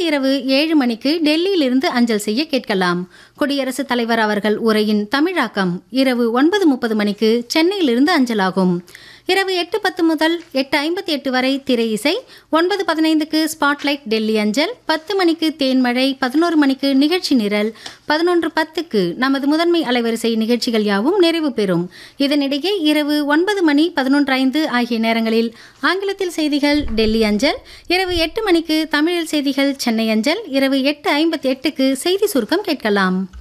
இரவு ஏழு மணிக்கு டெல்லியிலிருந்து அஞ்சல் செய்ய கேட்கலாம் குடியரசுத் தலைவர் அவர்கள் உரையின் தமிழாக்கம் இரவு ஒன்பது முப்பது மணிக்கு சென்னையிலிருந்து அஞ்சலாகும் இரவு எட்டு பத்து முதல் எட்டு ஐம்பத்தி எட்டு வரை திரை இசை ஒன்பது பதினைந்துக்கு ஸ்பாட்லைட் டெல்லி அஞ்சல் பத்து மணிக்கு தேன்மழை பதினோரு மணிக்கு நிகழ்ச்சி நிரல் பதினொன்று பத்துக்கு நமது முதன்மை அலைவரிசை நிகழ்ச்சிகள் யாவும் நிறைவு பெறும் இதனிடையே இரவு ஒன்பது மணி பதினொன்று ஐந்து ஆகிய நேரங்களில் ஆங்கிலத்தில் செய்திகள் டெல்லி அஞ்சல் இரவு எட்டு மணிக்கு தமிழில் செய்திகள் சென்னை அஞ்சல் இரவு எட்டு ஐம்பத்தி எட்டுக்கு செய்தி சுருக்கம் கேட்கலாம்